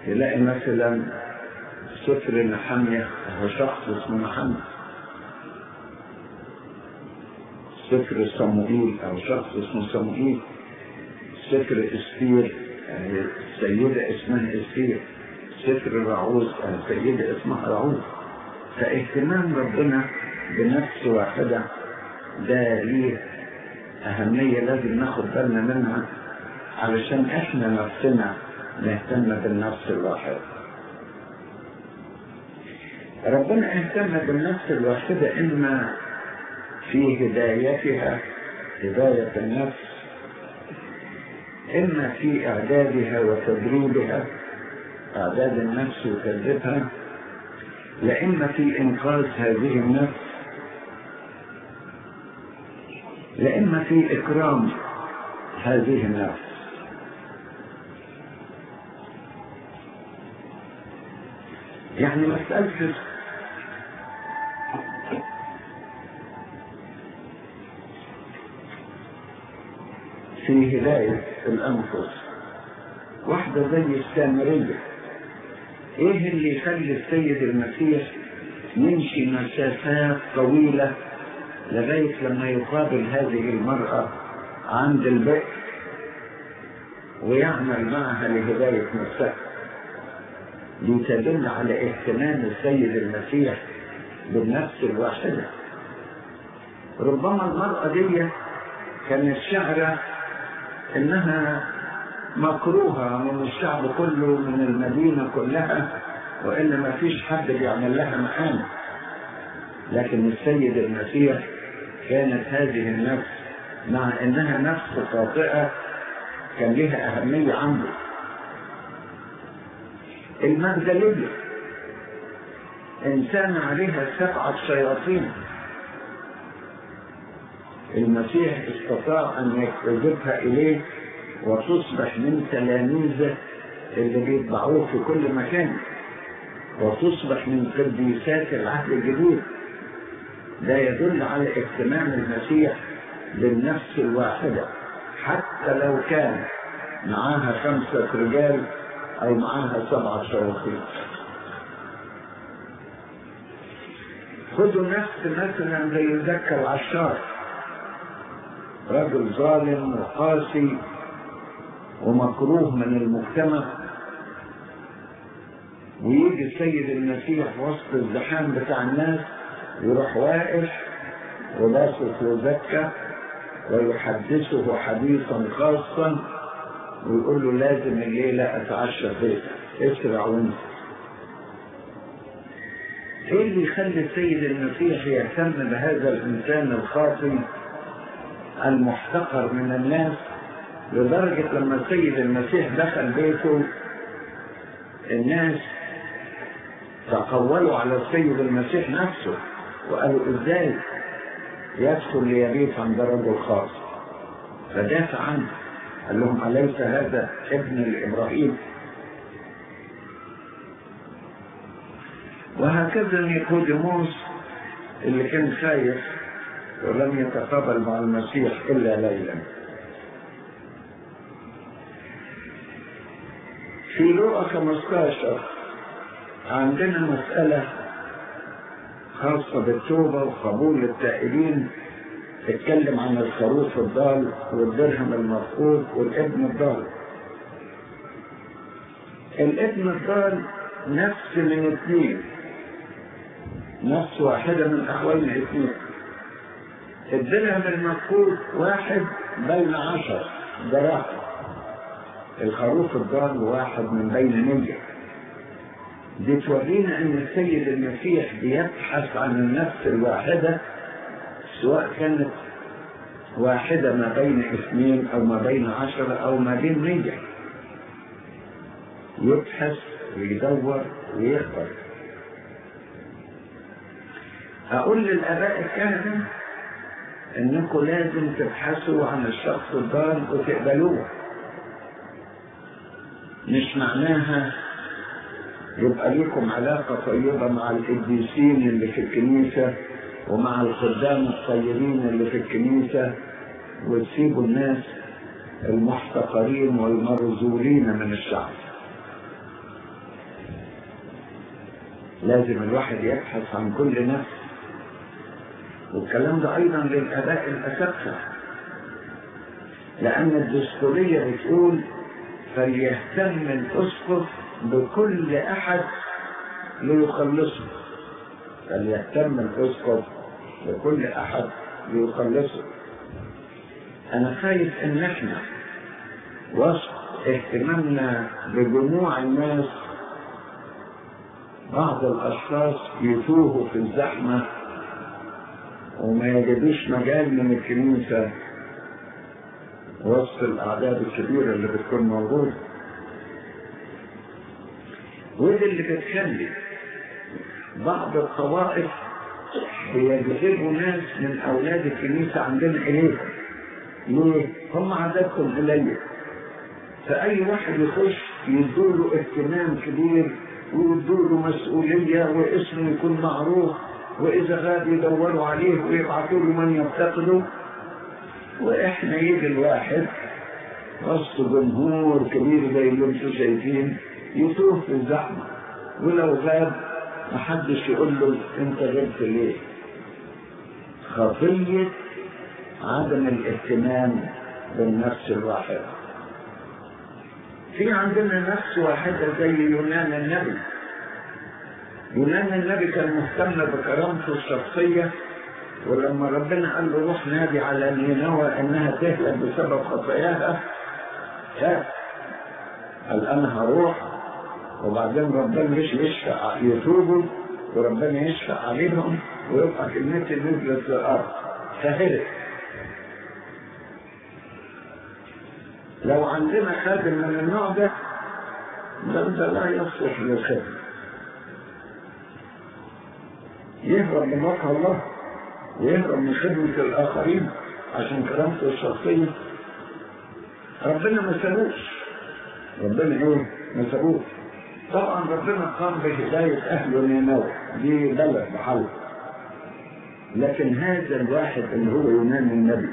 تلاقي مثلا سفر نحمية هو شخص اسمه نحمية سفر صموئيل او شخص اسمه صموئيل سفر استير يعني السيدة اسمها استير سفر رعوز السيدة اسمها رعوز فاهتمام ربنا بنفس واحدة ده ليه أهمية لازم ناخد بالنا منها علشان احنا نفسنا نهتم بالنفس الواحدة ربنا اهتم بالنفس الواحدة إما في هدايتها هداية النفس إما في إعدادها وتدريبها إعداد النفس وتدريبها لإما في إنقاذ هذه النفس لإما في إكرام هذه النفس يعني مسألة في هداية الأنفس واحدة زي السامرية إيه اللي يخلي السيد المسيح يمشي مسافات طويلة لغاية لما يقابل هذه المرأة عند البئر ويعمل معها لهداية نفسها دي تدل على اهتمام السيد المسيح بالنفس الواحدة ربما المرأة دي كانت شعرة انها مكروهة من الشعب كله من المدينة كلها وإلا ما فيش حد بيعمل لها مقام لكن السيد المسيح كانت هذه النفس مع انها نفس خاطئة كان لها أهمية عنده المغدلية إنسان عليها سبعة شياطين المسيح استطاع أن يجذبها إليه وتصبح من تلاميذه اللي بيتبعوه في كل مكان وتصبح من قديسات العهد الجديد ده يدل على اهتمام المسيح بالنفس الواحدة حتى لو كان معاها خمسة رجال أو معاها سبعة شياطين خذوا نفس مثلا زي زكا العشار رجل ظالم وقاسي ومكروه من المجتمع ويجي السيد المسيح وسط الزحام بتاع الناس يروح واقف ولاسس وزكى ويحدثه حديثا خاصا ويقول له لازم الليلة أتعشى بيتك اسرع وانت ايه اللي يخلي السيد المسيح يهتم بهذا الانسان الخاطئ المحتقر من الناس لدرجة لما السيد المسيح دخل بيته الناس تقولوا على السيد المسيح نفسه وقالوا ازاي يدخل ليبيت عند رجل خاص فدافع عنه قال لهم أليس هذا ابن لإبراهيم وهكذا نيقوديموس اللي كان خايف ولم يتقابل مع المسيح إلا ليلا في لوقا 15 عندنا مسألة خاصة بالتوبة وقبول التائبين اتكلم عن الخروف الضال والدرهم المفقود والابن الضال الابن الضال نفس من اثنين نفس واحدة من أحوال الاثنين الدرهم المفقود واحد بين عشر دراهم الخروف الضال واحد من بين مية دي تورينا ان السيد المسيح بيبحث عن النفس الواحدة سواء كانت واحدة ما بين اثنين او ما بين عشرة او ما بين مية يبحث ويدور ويخبر اقول للاباء الكهنة انكم لازم تبحثوا عن الشخص الضال وتقبلوه مش معناها يبقى لكم علاقة طيبة مع القديسين اللي في الكنيسة ومع الخدام الطيبين اللي في الكنيسة وتسيبوا الناس المحتقرين والمرزولين من الشعب لازم الواحد يبحث عن كل نفس والكلام ده أيضا للآباء الأساتذة لأن الدستورية بتقول فليهتم الأسقف بكل أحد ليخلصه فليهتم الأسقف بكل أحد ليخلصه أنا خايف إن إحنا وسط اهتمامنا بجموع الناس بعض الأشخاص يتوهوا في الزحمة وما يجدوش مجال من الكنيسة وسط الأعداد الكبيرة اللي بتكون موجودة ودي اللي بتخلي بعض الطوائف بيجذبوا ناس من أولاد الكنيسة عندنا إليهم ليه؟ هم عددهم قليل فأي واحد يخش يدوله اهتمام كبير ويدوله مسؤولية واسمه يكون معروف وإذا غاب يدوروا عليه ويبعثوا له من يفتقده وإحنا يجي الواحد وسط جمهور كبير زي اللي انتم شايفين يتوه في الزحمة ولو غاب محدش يقول له انت غبت ليه خطية عدم الاهتمام بالنفس الواحدة في عندنا نفس واحدة زي يونان النبي يونان النبي كان مهتم بكرامته الشخصية ولما ربنا قال له روح نادي على نينوى انها تهلك بسبب خطاياها خاف قال انا هروح وبعدين ربنا مش يشفع يتوبوا وربنا يشفع عليهم ويبقى كلمتي نزلت للارض فهرب لو عندنا خادم من النوع ده ده ده لا يصلح للخدمة يهرب من وجه الله ويهرب من خدمة الآخرين عشان كرامته الشخصية ربنا ما سابوش ربنا ايه ما سابوش طبعا ربنا قام بهداية أهل نينوى دي بلد بحل لكن هذا الواحد اللي هو يونان النبي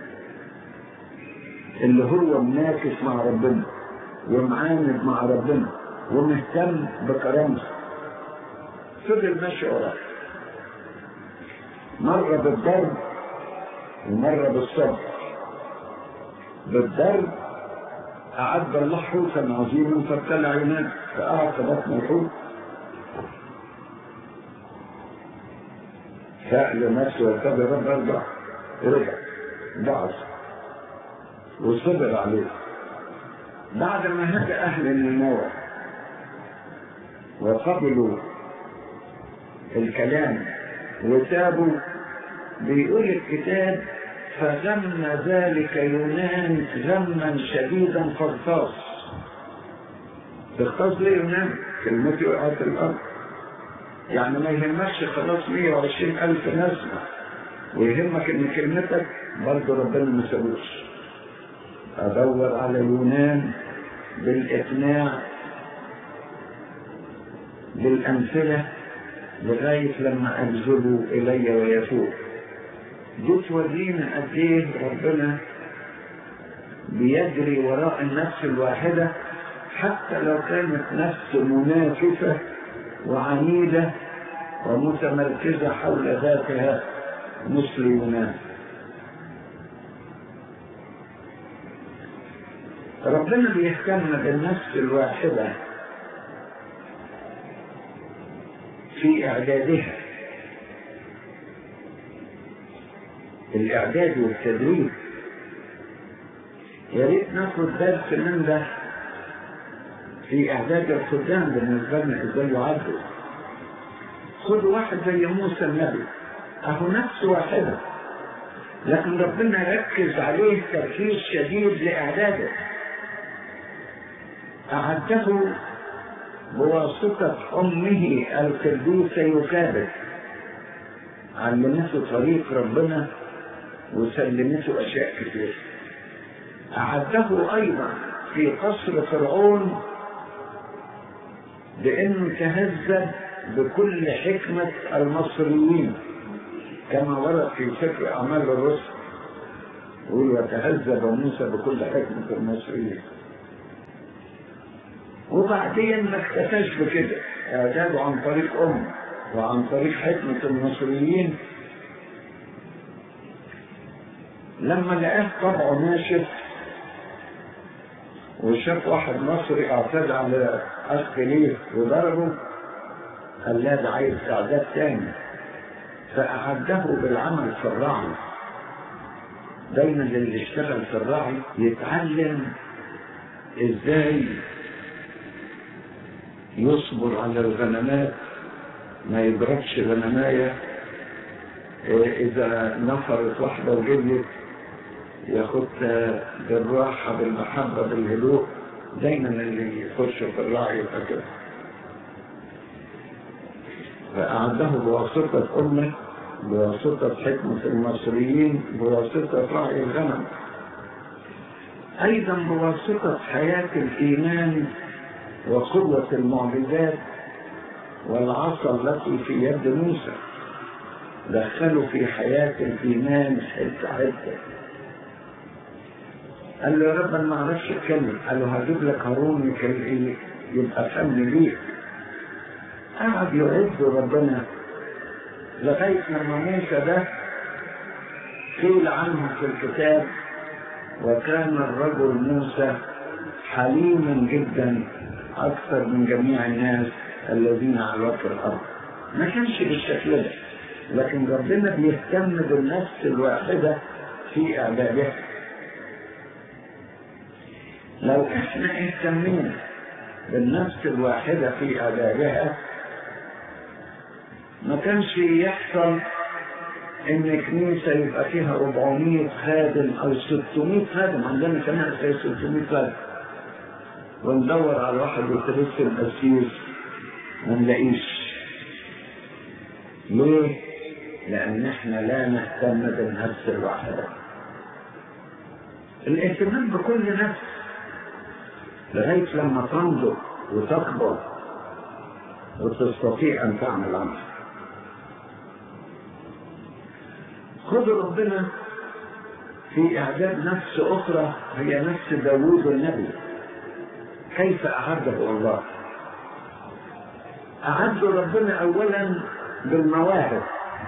اللي هو مناكس مع ربنا ومعاند مع ربنا ومهتم بكرامته فضل ماشي وراه مرة بالضرب ومرة بالصبر بالضرب أعد الله حوتا عظيما فابتلع يونان فقعد في بطن الحوت سأل نفسه وارتبى رب ارجع رجع ضعف وصبر عليه بعد ما هدى أهل النينوى وقبلوا الكلام وتابوا بيقول الكتاب فغم ذلك يونان غما شديدا فاغتاظ تغتاظ ليه يونان؟ كلمتي وقعت في الأرض يعني ما يهمكش خلاص 120 ألف نسمة ويهمك إن كلمتك برضه ربنا ما سابوش أدور على يونان بالإقناع بالأمثلة لغاية لما أبذلوا إلي ويتوب دي تورينا قد إيه ربنا بيجري وراء النفس الواحدة حتى لو كانت نفس منافسة وعنيدة ومتمركزة حول ذاتها مثل يونان ربنا بيهتم بالنفس الواحدة في إعدادها الإعداد والتدريب يا ريت ناخد درس من ده في إعداد الخدام بالنسبة لنا إزاي يعدوا خد واحد زي موسى النبي أهو نفس واحدة لكن ربنا ركز عليه تركيز شديد لإعداده أعده بواسطة أمه القديسة يكابد علمته طريق ربنا وسلمته أشياء كثيرة أعده أيضا في قصر فرعون بأنه تهذب بكل حكمة المصريين كما ورد في سفر أعمال الرسل يقول وتهذب موسى بكل حكمة المصريين وبعدين ما اكتفاش بكده إعداده عن طريق أم وعن طريق حكمة المصريين لما لقاه طبعه ناشف وشاف واحد مصري اعتدى على أخ ليه وضربه قال لا ده عايز إعداد تاني فأعده بالعمل في الرعي دايما اللي يشتغل في الرعي يتعلم ازاي يصبر على الغنمات ما يضربش غنماية إذا نفرت واحدة وجبلت ياخدها بالراحة بالمحبة بالهدوء دايما اللي يخش في الرعي يبقى كده فأعده بواسطة أمه بواسطة حكمة المصريين بواسطة رعي الغنم أيضا بواسطة حياة الإيمان وقوة المعجزات والعصا التي في يد موسى دخلوا في حياة الإيمان حتة حتة قال له يا رب انا ما اعرفش اتكلم قال له هجيب لك هارون يكل- يبقى فن ليك قعد يعد ربنا لغاية لما موسى ده قيل عنه في الكتاب وكان الرجل موسى حليما جدا أكثر من جميع الناس الذين على وجه الأرض ما كانش بالشكل ده لكن ربنا بيهتم بالنفس الواحدة في إعدادها لو احنا اهتمينا بالنفس الواحدة في إعدادها ما كانش يحصل ان كنيسة يبقى فيها 400 خادم او 600 خادم عندنا كمان زي 600 خادم وندور على واحد يترسم قسيس ما نلاقيش ليه؟ لأن احنا لا نهتم بالنفس الواحدة الاهتمام بكل نفس لغاية لما تنضج وتكبر وتستطيع أن تعمل عمل خذ ربنا في إعداد نفس أخرى هي نفس داوود النبي كيف أعده الله أعد ربنا أولا بالمواهب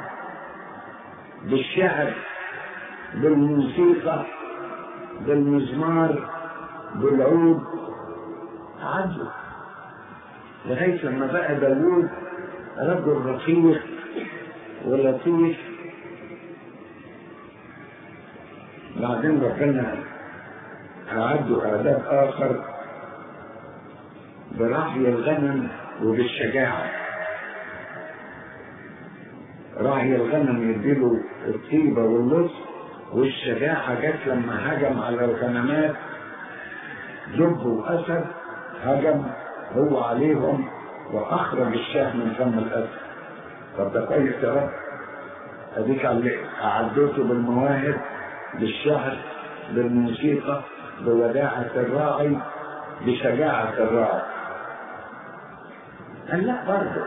بالشعر بالموسيقى بالمزمار بالعود أعده لغاية لما بقى داوود رجل رقيق ولطيف بعدين ربنا أعده إعداد آخر برعي الغنم وبالشجاعة راعي الغنم يديله الطيبة واللطف والشجاعة جت لما هجم على الغنمات دب وأسد هجم هو عليهم وأخرج الشاه من فم الأسد طب ده كويس يا رب أديك علي- أعدته بالمواهب بالشعر بالموسيقى بوداعة الراعي بشجاعة الراعي قال لا برضه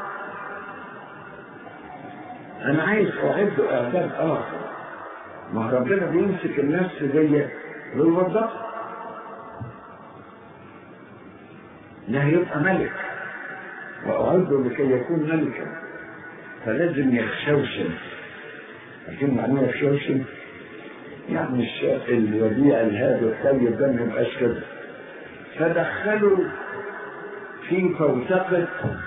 أنا عايز أعد إعداد آخر ما هو ربنا بيمسك النفس دي ويوظفها ده هيبقى ملك وأعده لكي يكون ملكا فلازم يخشوشن عارفين معناه يخشوشن؟ يعني الشاب الوديع الهادي الطيب ده ما يبقاش كده فدخلوا في فوسقة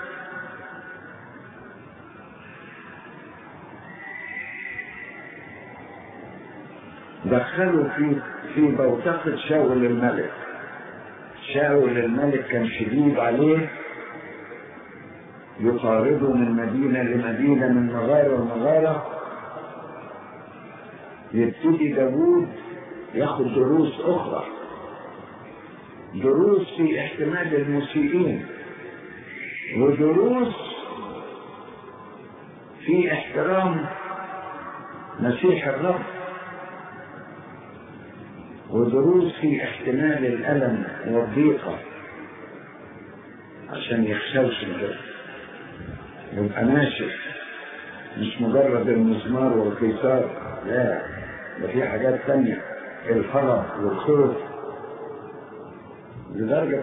دخلوا في في بوتقة شاول الملك شاول الملك كان شديد عليه يطارده من مدينة لمدينة من مغارة لمغارة يبتدي داوود ياخد دروس أخرى دروس في احتمال المسيئين ودروس في احترام مسيح الرب ودروس في احتمال الألم والضيقة عشان يخشوش كده يبقى ناشف مش مجرد المزمار والقيثار لا ده في حاجات تانية الفرح والخوف لدرجة